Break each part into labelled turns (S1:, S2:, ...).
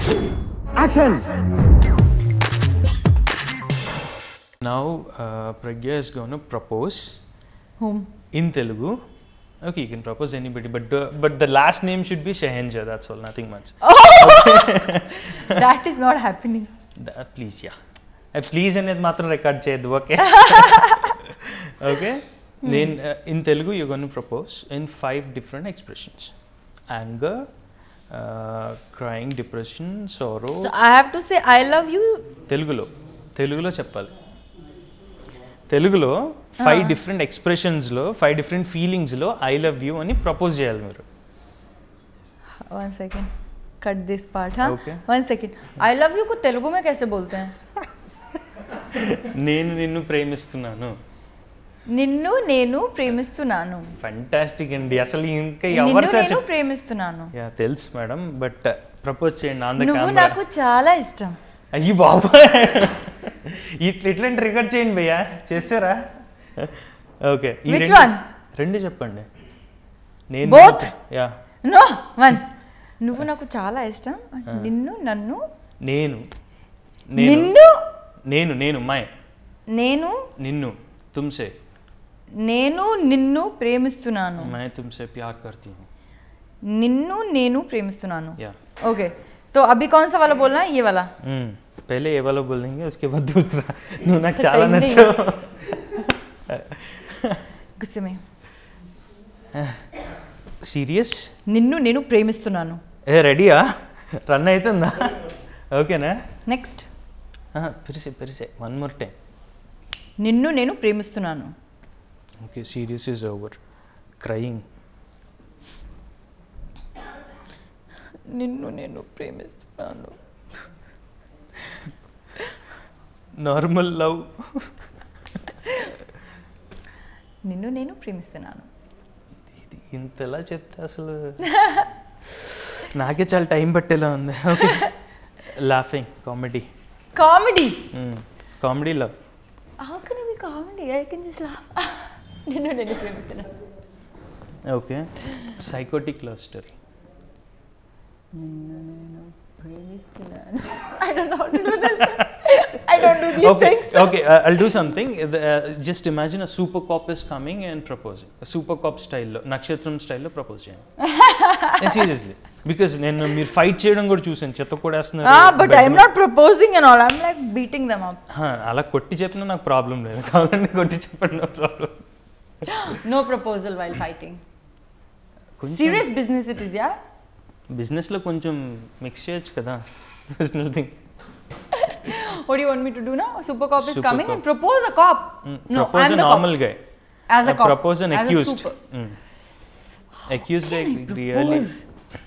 S1: Action
S2: Now, uh, Pragya is going to propose
S3: Whom?
S2: in Telugu. Okay, you can propose anybody, but the, but the last name should be Shahenja. That's all, nothing much.
S3: That is not happening.
S2: Th- please, yeah. Please అనేది మాత్రం record చేయొద్దు okay okay నేను in Telugu you gonna propose in five different expressions anger crying depression sorrow
S3: So I have to say I love you.
S2: తెలుగులో తెలుగులో చెప్పాలి తెలుగులో five different ఎక్స్ప్రెషన్స్లో five different ఫీలింగ్స్లో ఐ లవ్ యూ అని ప్రపోజ్ చేయాలి మీరు
S3: One second. Cut this part, huh?
S2: Okay.
S3: One second. I love you को तेलुगु में कैसे बोलते हैं?
S2: నేను నిన్ను ప్రేమిస్తున్నాను
S3: నిన్ను నేను ప్రేమిస్తున్నాను
S2: ఫంటాస్టిక్ అండి అసలు ఇంకా
S3: నిన్ను
S2: ఎవరు సార్
S3: నేను ప్రేమిస్తున్నాను
S2: యా తెలుసు మేడం బట్ ప్రపోజ్ చేయండి ఆన్ ద
S3: నువ్వు
S2: కెమెరా
S3: నాకు చాలా ఇష్టం
S2: అయ్యి బాబా ఇట్లా ఇట్లాంటి రికార్డ్ చేయండి భయ్యా చేస్తారా ఓకే
S3: Which one?
S2: రెండు చెప్పండి నేను
S3: Both?
S2: యా
S3: నో వన్ నువ్వు నాకు చాలా ఇష్టం నిన్ను నన్ను
S2: నేను నేను
S3: నిన్ను
S2: నేను నేను మై
S3: నేను
S2: నిన్ను తుమ్సే
S3: నేను నిన్ను ప్రేమిస్తున్నాను
S2: मैं तुमसे प्यार करती हूँ
S3: నిన్ను నేను ప్రేమిస్తున్నాను
S2: या
S3: ओके तो अभी कौन सा वाला बोलना है ये वाला
S2: हम्म, पहले ये वाला बोल देंगे उसके बाद दूसरा నువ్వు నాకు
S3: तो
S2: చాలా
S3: timing-
S2: నచ్చావు
S3: गुस्से में
S2: సీరియస్
S3: నిన్ను నేను ప్రేమిస్తున్నాను
S2: ఏ రెడీయా రన్ అవుతుందా ఓకేనా
S3: నెక్స్ట్
S2: పెరిసే పెరిసే వన్ మోర్ టైం
S3: నిన్ను నేను ప్రేమిస్తున్నాను
S2: okay serious is over crying
S3: నిన్ను నేను ప్రేమిస్తున్నాను
S2: నార్మల్ లవ్
S3: నిన్ను నేను ప్రేమిస్తున్నాను
S2: ఇది ఇంతలా చెప్తే అసలు నాకే చాలా టైం పట్టేలా ఉంది okay laughing comedy
S3: comedy
S2: comedy love
S3: how can be comedy I can just laugh నిన్ను నేను ప్రేమిస్తున్నాను
S2: ఓకే సైకోటిక్ లవ్ స్టోరీ
S3: ప్రేమిస్తున్నాను I don't know how to do this I don't do these
S2: okay,
S3: things
S2: okay. Uh, I'll do something. Uh, the- uh, just imagine a super cop is coming and proposing. A super cop style, లో నక్షత్రం స్టైల్లో propose చేయండి seriously because నేను మీరు fight చేయడం కూడా చూసాను చెత్త కూడా వేస్తున్నారు
S3: Ah, but
S2: bed
S3: I'm
S2: మీద.
S3: not proposing and all. I'm like beating them up.
S2: Huh, అలా కొట్టి చెప్పినా నాకు ప్రాబ్లం లేదు కావాలంటే కొట్టి చెప్పండి no problem
S3: No proposal while fighting. Serious business it is, yeah?
S2: బిజినెస్లో కొంచెం మిక్స్ చేయొచ్చు కదా personal thing
S3: What do you want me to do now? A super cop is
S2: Super
S3: coming
S2: cop.
S3: and propose a cop. no,
S2: propose
S3: I'm the
S2: normal
S3: cop.
S2: గా
S3: As a cop.
S2: Propose అన్
S3: As a
S2: accused
S3: super.
S2: Accused
S3: Can I
S2: really
S3: propose?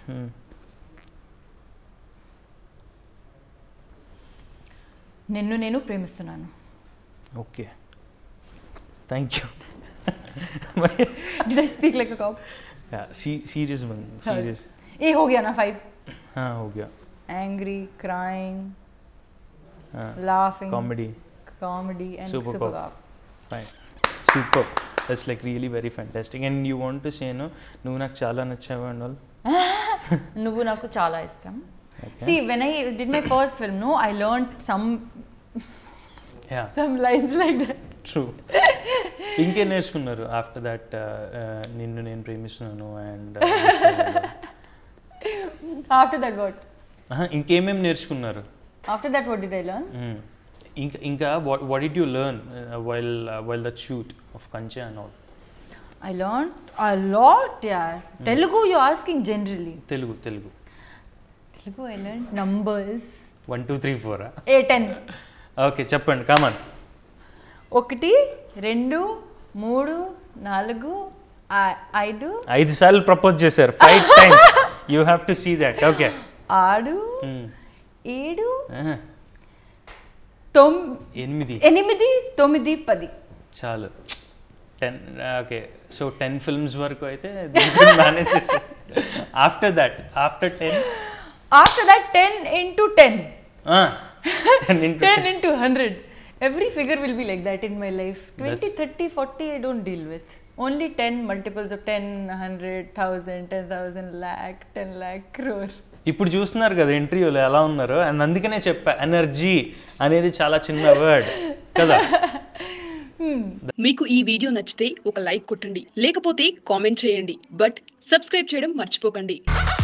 S3: నిన్ను నేను ప్రేమిస్తున్నాను
S2: okay thank you
S3: Did I speak like a cop?
S2: Serious बन serious
S3: ये हो गया ना five.
S2: हाँ हो गया
S3: Angry, crying,
S2: हाँ
S3: laughing,
S2: comedy
S3: comedy, and
S2: Super
S3: super,
S2: cop.
S3: cop.
S2: Fine super that's like really very fantastic and you want to సేను నువ్వు నాకు చాలా నచ్చావు అండ్ ఆల్
S3: నువ్వు నాకు చాలా ఇష్టం See, when I did my first film, no, I learned some
S2: yeah
S3: some lines like that.
S2: True ఇంకేం నేర్చుకున్నారు ఆఫ్టర్ దట్ నిన్ను నేను ప్రేమిస్తున్నాను అండ్
S3: After that, what?
S2: ఇంకేమేం నేర్చుకున్నారు
S3: After that, what did I learn?
S2: Mm. ఇంకా ఇంకా what did you learn while while the shoot of Kanche and all
S3: I learned a lot, yeah. Telugu, you're asking generally.
S2: Telugu Telugu
S3: Telugu, I learned numbers.
S2: One two three four
S3: ఏ ten
S2: okay చెప్పండి come on
S3: ఒకటి రెండు మూడు నాలుగు I- ఐదు
S2: ఐదు సార్లు propose చేశారు five times you have to see that okay
S3: ఆరు ఏడు
S2: ఆహా.
S3: తొమ్
S2: ఎనిమిది
S3: ఎనిమిది తొమ్మిది పది
S2: చాలు ten okay so ten films వరకు అయితే మేనేజ్ చేశారు after that after ten
S3: after that ten into ten
S2: ten into
S3: ten into hundred every figure will be like that in my life twenty
S2: That's-
S3: thirty forty I don't deal with only ten multiples of ten hundred thousand ten thousand lakh ten lakh crore
S2: ఇప్పుడు చూస్తున్నారు కదా ఇంటర్వ్యూలో ఎలా ఉన్నారు and అందుకనే చెప్పా energy అనేది చాలా చిన్న వర్డ్ కదా
S1: మీకు ఈ వీడియో నచ్చితే ఒక లైక్ కొట్టండి లేకపోతే కామెంట్ చేయండి బట్ సబ్స్క్రైబ్ చేయడం మర్చిపోకండి